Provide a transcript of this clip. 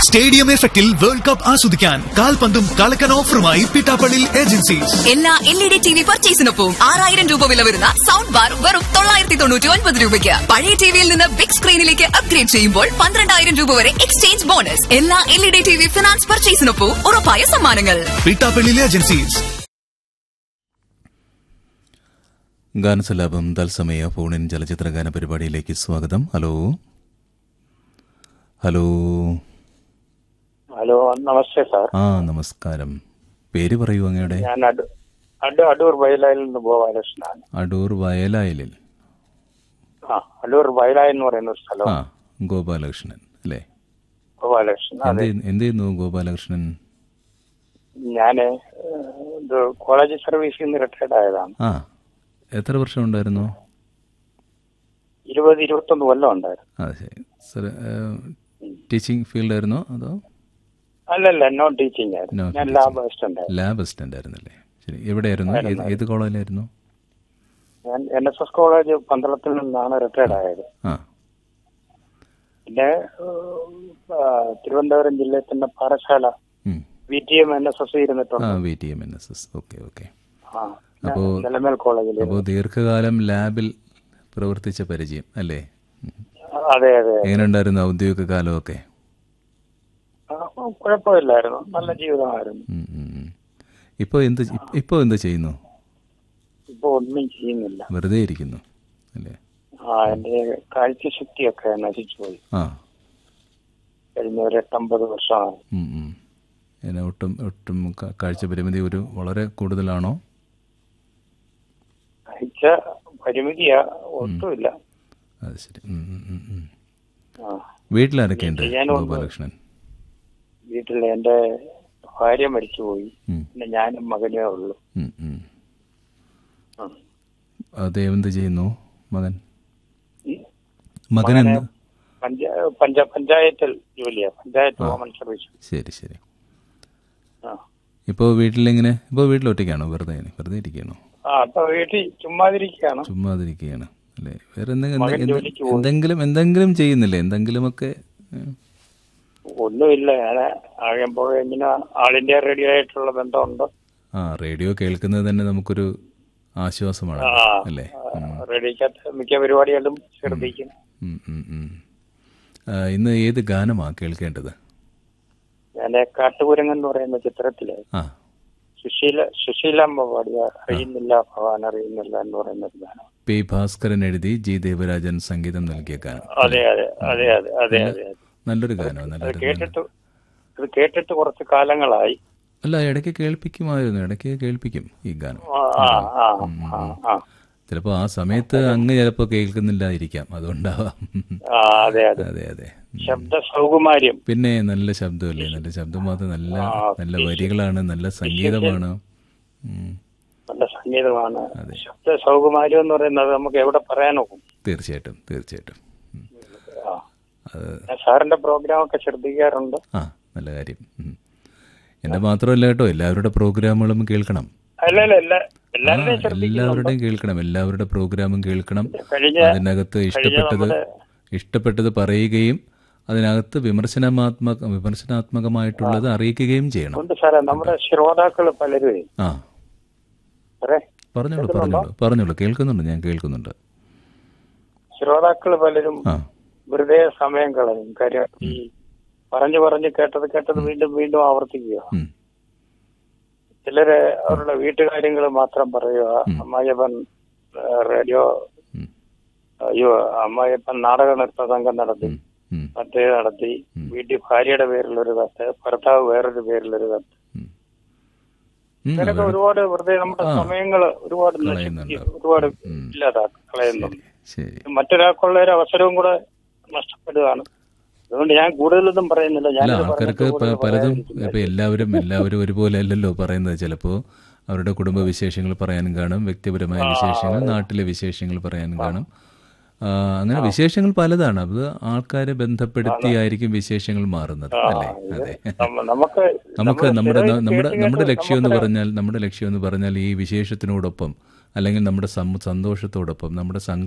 Stadium എഫക്റ്റിൽ world cup ആസ്വദിക്കാൻ കാൽപന്തും കളക്കൻ ഓഫറുമായി പിട്ടാപ്പള്ളി ഏജൻസീസ് എല്ലാ L E D T V പർച്ചേസിനൊപ്പം ആറായിരം രൂപ വില വരുന്ന സൗണ്ട് ബാർ വെറും തൊള്ളായിരത്തി തൊണ്ണൂറ്റി ഒൻപത് രൂപയ്ക്ക് പഴയ ടിവിയിൽ നിന്ന് ബിഗ് സ്ക്രീനിലേക്ക് അപ്ഗ്രേഡ് ചെയ്യുമ്പോൾ പന്ത്രണ്ടായിരം രൂപ വരെ എക്സ്ചേഞ്ച് ബോണസ് എല്ലാ L E D T V finance പർച്ചേസിനൊപ്പം ഉറപ്പായ സമ്മാനങ്ങൾ പിട്ടാപ്പള്ളി ഏജൻസീസ് ഗാനസലാപം തത്സമയ ഫോണിൻ ചലച്ചിത്ര ഗാന പരിപാടിയിലേക്ക് സ്വാഗതം ഹലോ ഹലോ ഹലോ നമസ്തേ സാർ ആ നമസ്കാരം പേര് പറയൂ അങ്ങയുടെ ഞാൻ അടൂ അടൂ അടൂർ വയലായിൽ നിന്ന് ഗോപാലകൃഷ്ണനാണ് അടൂർ വയലായലിൽ ആ അടൂർ വയലായിൽ എന്ന് പറയുന്ന ഒരു സ്ഥലം ആ ഗോപാലകൃഷ്ണൻ അല്ലേ ഗോപാലകൃഷ്ണൻ എന്ത് അതെ ചെയ്യ- എന്ത് ചെയ്യുന്നു ഗോപാലകൃഷ്ണൻ ഞാന് ഏഹ്, ഇത് കോളേജ് സർവീസിൽ നിന്ന് റിട്ടയർഡ് ആയതാണ് ആ എത്ര വർഷം ഉണ്ടായിരുന്നു ഇരുപത് ഇരുപത്തൊന്ന് കൊല്ലം ഉണ്ടായിരുന്നു ആ ശരി സർ ടീച്ചിങ് ഫീൽഡായിരുന്നോ അതോ അല്ലല്ല നോൺ ടീച്ചിങ് ആയിരുന്നു No ഞാൻ teaching. ലാബ് അസിസ്റ്റന്റ് ആയിരുന്നു ലാബ് അസിസ്റ്റന്റ് ആയിരുന്നല്ലേ ശരി എവിടെയായിരുന്നു ഏത് ഏത് കോളേജിലായിരുന്നു ഞാൻ എൻ എസ് എസ് കോളേജ് പന്തളത്തിൽ നിന്നാണ് റിട്ടയർഡ് ആയത് ആ പിന്നെ ഏഹ്, ആ, തിരുവനന്തപുരം ജില്ലയിൽ തന്നെ പാറശാല ഉം. V T M N S S ആ ഇരുന്നിട്ടുണ്ട് V T M N S S okay okay ആ അപ്പോ- നിലമേൽ കോളേജിൽ അപ്പോൾ ദീർഘകാലം ലാബിൽ പ്രവർത്തിച്ച പരിചയം അല്ലേ ഉം. അതെ അതെ എങ്ങനെ ഉണ്ടായിരുന്നു ഔദ്യോഗിക കാലമൊക്കെ ആ, കുഴപ്പമില്ലായിരുന്നു നല്ല ജീവിതമായിരുന്നു ഉം, ഉം, ഉം. ഇപ്പോൾ എന്ത് ഇപ്പോൾ എന്ത് ചെയ്യുന്നു ഇപ്പൊ ഒന്നും ചെയ്യുന്നില്ല വെറുതെ ഇരിക്കുന്നു അല്ലേ ആ എന്റെ കാഴ്ചശക്തിയൊക്കെ നശിച്ചുപോയി ആ കഴിഞ്ഞ ഒരു എട്ടമ്പത് വർഷമായി ഉം, ഉം. എന്നെ ഒട്ടും ഒട്ടും ക- കാഴ്ച പരിമിതി ഒരു വളരെ കൂടുതലാണോ കാഴ്ച പരിമിതിയാ ഒട്ടുമില്ല അത് ശരി ഉം, ഉം, ഉം, ഉം. ആ വീട്ടിലാരൊക്കെയുണ്ട് ചെയ്യാനൊന്നും- ഗോപാലകൃഷ്ണൻ വീട്ടിൽ എന്റെ ഭാര്യ മരിച്ചുപോയി ഉം, പിന്നെ ഞാനും മകനേ ഉള്ളൂ ഉം, ഉം. ഉം. അദ്ദേഹം എന്ത് ചെയ്യുന്നു മകൻ ഉം. മകൻ മകനെ എന്ത് പഞ്ചാ- പഞ്ചാ- പഞ്ചായത്തിൽ ജോലിയാ പഞ്ചായത്ത് വുമൺ സർവീസ് ശരി ശരി ആ ഇപ്പോൾ വീട്ടിലെങ്ങനെ ഇപ്പോൾ വീട്ടിൽ ഒറ്റയ്ക്കാണോ വെറുതെ വെറുതെ ഇരിക്കുകയാണോ ആ അപ്പൊ വീട്ടിൽ ചുമ്മാതിരിക്കുകയാണ് ചുമ്മാതിരിക്കുകയാണ് അല്ലേ വേറെ എന്തെങ്കിലും മകൻ എന്തെ- ജോലിക്ക് പോയി. എന്തെങ്കിലും എന്തെങ്കിലും ചെയ്യുന്നില്ലേ എന്തെങ്കിലുമൊക്കെ ഉം. ഒന്നുമില്ല ഞാൻ ആകുമ്പോൾ ഇങ്ങനെ ആൾ ഇന്ത്യ റേഡിയോ ആയിട്ടുള്ള ബന്ധമുണ്ട് ആ റേഡിയോ കേൾക്കുന്നത് തന്നെ നമുക്കൊരു ആശ്വാസമാണ് ആ അല്ലേ ഉം. റേഡിയോക്കകത്ത് മിക്ക പരിപാടികളും ശ്രദ്ധിക്കും ഉം, ഉം, ഉം. ആ, ഇന്ന് ഏത് ഗാനമാ കേൾക്കേണ്ടത് ഞാൻ കാട്ടുകുരങ്ങൻ എന്ന് പറയുന്ന ചിത്രത്തില് ആ സുശീല സുശീലാമ്മ പാടിയ അറിയുന്നില്ല ഭഗവാൻ അറിയുന്നില്ല എന്ന് പറയുന്ന ഒരു ഗാനം പി ഭാസ്കരൻ എഴുതി ജി ദേവരാജൻ സംഗീതം നൽകിയ ഗാനം അതെ അതെ അതെ അതെ അതെ അതെ അതെ നല്ലൊരു ഗാനം അത് നല്ലൊരു ഗാനം. കേട്ടിട്ട് അത് കേട്ടിട്ട് കുറച്ച് കാലങ്ങളായി അല്ല ഇടയ്ക്ക് കേൾപ്പിക്കുമായിരുന്നു ഇടയ്ക്ക് കേൾപ്പിക്കും ഈ ഗാനം ആ ആ ആ ആ, ആ ചിലപ്പോൾ ആ സമയത്ത് അങ്ങ് ചിലപ്പോൾ കേൾക്കുന്നില്ലായിരിക്കാം അതുകൊണ്ടാവാം ആ അതെ അതെ അതെ അതെ ഉം. ശബ്ദ സൗകുമാര്യം പിന്നെ നല്ല ശബ്ദമല്ലേ നല്ല ശബ്ദം മാത്രം നല്ല നല്ല വരികളാണ് നല്ല സംഗീതമാണ് ഉം. നല്ല സംഗീതമാണ് ശബ്ദ സൗകുമാര്യം എന്ന് പറയുന്നത് നമുക്ക് എവിടെ പറയാനൊക്കും തീർച്ചയായിട്ടും തീർച്ചയായിട്ടും ഉം. ആ അത് ഞാൻ സാറിന്റെ പ്രോഗ്രാം ഒക്കെ ശ്രദ്ധിക്കാറുണ്ട് ആ നല്ല കാര്യം ഉം. എൻ്റെ മാത്രമല്ല കേട്ടോ എല്ലാവരുടെ പ്രോഗ്രാമുകളും കേൾക്കണം അല്ല അല്ല എല്ലാ ആ, എല്ലാവരുടെയും ശ്രദ്ധിക്കുന്നുണ്ട് എല്ലാവരുടെയും കേൾക്കണം എല്ലാവരുടെ പ്രോഗ്രാമും കേൾക്കണം കഴിഞ്ഞ അതിനകത്ത് ഇഷ്ടപ്പെട്ടത് ഇഷ്ടപ്പെട്ടത് പറയുകയും അതിനകത്ത് വിമർശനാത്മക വിമർശനാത്മകമായിട്ടുള്ളത് അറിയിക്കുകയും ചെയ്യണം ഉണ്ട് സാറേ നമ്മുടെ ശ്രോതാക്കൾ പലരും ആ സാറേ പറഞ്ഞോളൂ പറഞ്ഞോളൂ പറഞ്ഞോളൂ കേൾക്കുന്നുണ്ട് ഞാൻ കേൾക്കുന്നുണ്ട് ശ്രോതാക്കൾ പലരും ആ വെറുതെ സമയം കളയും കാര്യം ഈ പറഞ്ഞു പറഞ്ഞ് കേട്ടത് കേട്ടത് വീണ്ടും വീണ്ടും ആവർത്തിക്കുക ഉം. ചിലര് അവരുടെ വീട്ടുകാര്യങ്ങൾ മാത്രം പറയുക അമ്മായിയപ്പൻ ആ, റേഡിയോ ഉം. അയ്യോ അമ്മായിയപ്പൻ നാടക നൃത്ത സംഘം നടത്തി ഉം. ഉം. മറ്റേ നടത്തി വീട്ടിൽ ഭാര്യയുടെ പേരിലൊരു കത്ത് ഭർത്താവ് വേറൊരു പേരിലൊരു കത്ത് ഉം. ഉം, ഇങ്ങനെയൊക്കെ ഒരുപാട് വെറുതെ നമ്മുടെ സമയങ്ങള് ഒരുപാട് നശിപ്പിച്ച് ഒരുപാട് ഇല്ലാതാക്കി കളയുന്നുണ്ട് ശരി മറ്റൊരാൾക്കുള്ള ഒരു അവസരവും കൂടെ നഷ്ടപ്പെടുകയാണ് അതുകൊണ്ട് ഞാൻ കൂടുതലൊന്നും പറയുന്നില്ല ഞാൻ അല്ല ആൾക്കാർക്ക് പ- പലതും ഇപ്പൊ എല്ലാവരും എല്ലാവരും ഒരുപോലെ അല്ലല്ലോ പറയുന്നത് ചിലപ്പോ അവരുടെ കുടുംബ വിശേഷങ്ങൾ പറയാനും കാണും വ്യക്തിപരമായ വിശേഷങ്ങൾ നാട്ടിലെ വിശേഷങ്ങൾ പറയാനും കാണും ആ, അങ്ങനെ വിശേഷങ്ങൾ പലതാണ് അത് ആൾക്കാരെ ബന്ധപ്പെടുത്തിയായിരിക്കും വിശേഷങ്ങൾ മാറുന്നത് അല്ലേ അതെ നമുക്ക് നമുക്ക് നമ്മുടെ നമ്മുടെ നമ്മുടെ ലക്ഷ്യം എന്ന് പറഞ്ഞാൽ നമ്മുടെ ലക്ഷ്യം എന്ന് പറഞ്ഞാൽ ഈ വിശേഷത്തിനോടൊപ്പം അല്ലെങ്കിൽ നമ്മുടെ സം- സന്തോഷത്തോടൊപ്പം നമ്മുടെ സങ്കട